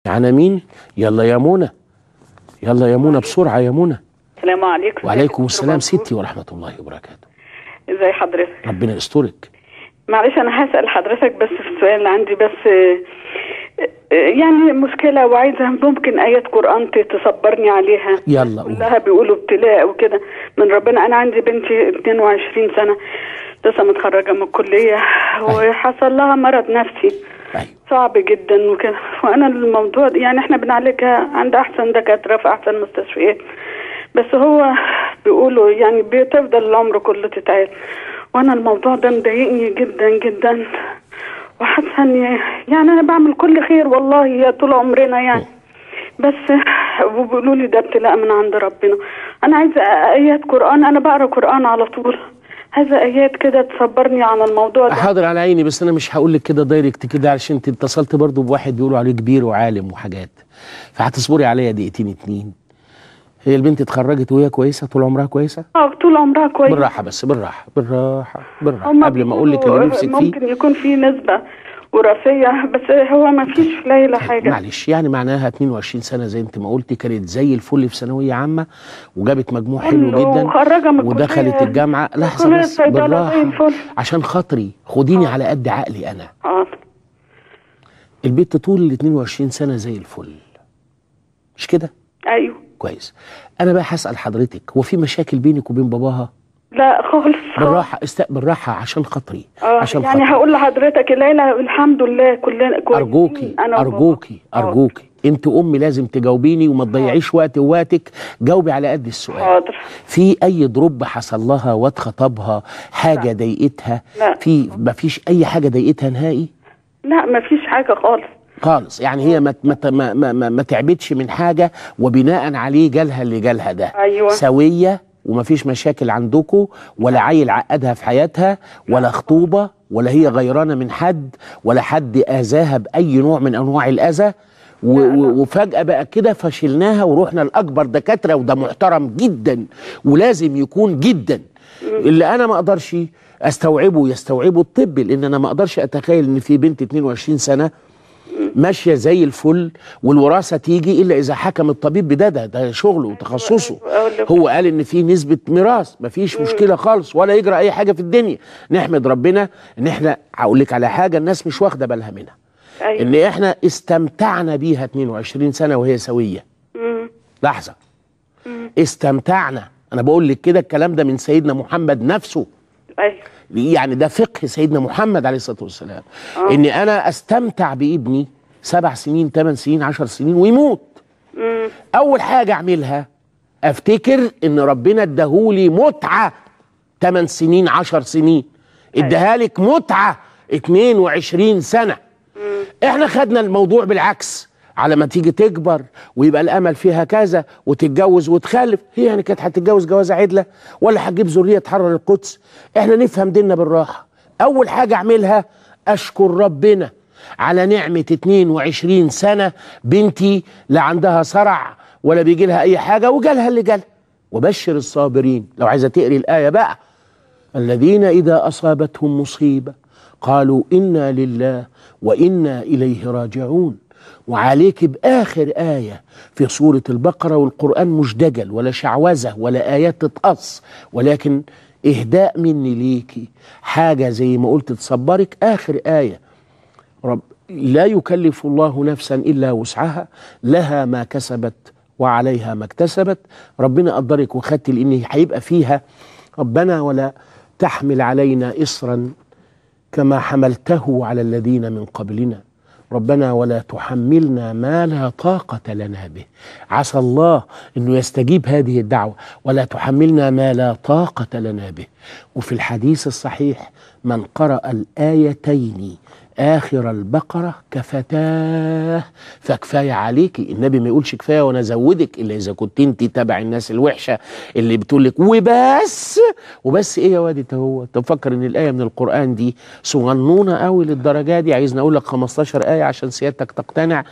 معانا مين يلا يا منى يلا يا منى بسرعه يا منى السلام عليكم وعليكم السلام ستي ورحمه الله وبركاته ازي حضرتك ربنا يسترك معلش انا هسال حضرتك بس في السؤال اللي عندي بس آه، آه، يعني مشكله وعايزه ممكن ايات قران ت- تصبرني عليها يلا قول. كلها بيقولوا ابتلاء وكده من ربنا انا عندي بنتي 22 سنه لسه متخرجه من الكليه وحصل لها مرض نفسي ايوه صعب جدا وكده وانا الموضوع ده- يعني احنا بنعالجها عند احسن دكاتره في احسن مستشفيات بس هو بيقولوا يعني بتفضل العمر كله تتعالج وانا الموضوع ده مضايقني جدا جدا وحاسه اني يعني انا بعمل كل خير والله يا طول عمرنا يعني بس وبيقولوا لي ده ابتلاء من عند ربنا انا عايزه ايات قران انا بقرا قران على طول عايزه ايات كده تصبرني على الموضوع ده حاضر على عيني بس انا مش هقول لك كده دايركت كده علشان انت اتصلت برضو بواحد بيقولوا عليه كبير وعالم وحاجات فهتصبري عليا دقيقتين اتنين هي البنت اتخرجت وهي كويسه طول عمرها كويسه اه طول عمرها كويس بالراحه بس بالراحه بالراحه بالراحه هما قبل ما اقول لك اللي بيقولوا نفسك فيه ممكن يكون في نسبة وراثية بس هو ما فيش في ليلى حاجة معلش يعني معناها 22 سنه زي انت ما قلتي كانت زي الفل في ثانويه عامه وجابت مجموع حلو جدا وخرجة من ودخلت الكلية. الجامعه لحظه كلية بس الصيدلة زي بالراحه الفل. عشان خاطري خديني على قد عقلي انا اه البنت طول ال 22 سنه زي الفل مش كده ايوه كويس انا بقى هسال حضرتك هو في مشاكل بينك وبين باباها لا خالص خالص. بالراحه است... بالراحه عشان خاطري اه عشان يعني خاطري هقول لحضرتك ليلى الحمد لله كلنا كويسين، ارجوكي انا وبابا. ارجوكي آه. ارجوكي انت امي لازم تجاوبيني وما تضيعيش وقت ووقتك جاوبي على قد السؤال حاضر في اي ضرب حصل لها واد خطبها حاجه ضايقتها لا. في ما فيش اي حاجه ضايقتها نهائي لا ما فيش حاجة خالص خالص يعني هي ما ما ما ما, ما, ما تعبتش من حاجه وبناء عليه جالها اللي جالها ده أيوة. سويه وما فيش مشاكل عندكم ولا عيل عقدها في حياتها ولا خطوبه ولا هي غيرانه من حد ولا حد اذاها باي نوع من انواع الاذى و- و- وفجأة بقى كده فشلناها ورحنا لأكبر دكاترة وده محترم جدا ولازم يكون جدا اللي أنا ما أقدرش أستوعبه يستوعبه الطب لأن أنا ما أقدرش أتخيل إن في بنت 22 سنة ماشيه زي الفل والوراثه تيجي الا اذا حكم الطبيب بده ده ده شغله وتخصصه أقول لك. هو قال ان في نسبه ميراث مفيش مشكله خالص ولا يجرى اي حاجه في الدنيا نحمد ربنا ان احنا هقول لك على حاجه الناس مش واخده بالها منها ايوه ان احنا استمتعنا بيها 22 سنه وهي سويه مم. لحظه استمتعنا انا بقول لك كده الكلام ده من سيدنا محمد نفسه ايوه يعني ده فقه سيدنا محمد عليه الصلاه والسلام اني انا استمتع بابني سبع سنين ثمان سنين عشر سنين ويموت مم. اول حاجه اعملها افتكر ان ربنا اداهولي متعه 8 سنين 10 سنين اداها لك متعه 22 سنه احنا خدنا الموضوع بالعكس على ما تيجي تكبر ويبقى الامل فيها كذا وتتجوز وتخلف هي يعني كانت هتتجوز جوازه عدله ولا هتجيب ذريه تحرر القدس احنا نفهم ديننا بالراحه اول حاجه اعملها اشكر ربنا على نعمه 22 سنه بنتي لا عندها صرع ولا بيجي لها اي حاجه وجالها اللي جالها وبشر الصابرين لو عايزه تقري الايه بقى الذين إذا أصابتهم مصيبة قالوا إنا لله وإنا إليه راجعون وعليك بآخر آية في سورة البقرة والقرآن مش دجل ولا شعوذة ولا آيات تتقص ولكن إهداء مني ليكي حاجة زي ما قلت تصبرك آخر آية رب لا يكلف الله نفسا الا وسعها لها ما كسبت وعليها ما اكتسبت ربنا قدرك وخدت لان هيبقى فيها ربنا ولا تحمل علينا اصرا كما حملته على الذين من قبلنا ربنا ولا تحملنا ما لا طاقة لنا به عسى الله أنه يستجيب هذه الدعوة ولا تحملنا ما لا طاقة لنا به وفي الحديث الصحيح من قرأ الآيتين آخر البقرة كفتاه فكفاية عليكي النبي ما يقولش كفاية وأنا أزودك إلا إذا كنت أنت تبع الناس الوحشة اللي بتقول لك وبس وبس إيه يا وادي هو أنت مفكر إن الآية من القرآن دي صغنونة قوي للدرجة دي عايزني أقول لك 15 آية عشان سيادتك تقتنع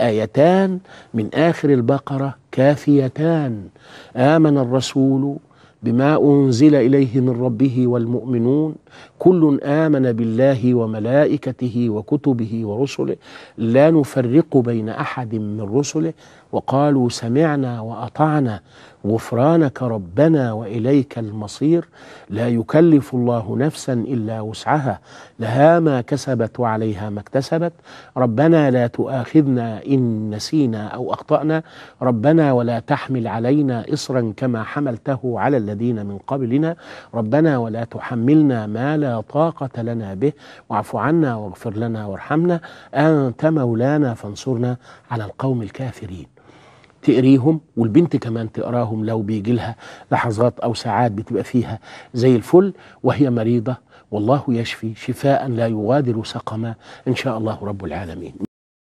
الآيتان من آخر البقرة كافيتان آمن الرسول بما أنزل إليه من ربه والمؤمنون كل آمن بالله وملائكته وكتبه ورسله لا نفرق بين أحد من رسله وقالوا سمعنا وأطعنا غفرانك ربنا وإليك المصير لا يكلف الله نفسا إلا وسعها لها ما كسبت وعليها ما اكتسبت ربنا لا تؤاخذنا إن نسينا أو أخطأنا ربنا ولا تحمل علينا إصرا كما حملته على الذين من قبلنا ربنا ولا تحملنا ما لا طاقة لنا به واعف عنا واغفر لنا وارحمنا أنت مولانا فانصرنا على القوم الكافرين تقريهم والبنت كمان تقراهم لو بيجي لها لحظات او ساعات بتبقى فيها زي الفل وهي مريضه والله يشفي شفاء لا يغادر سقما ان شاء الله رب العالمين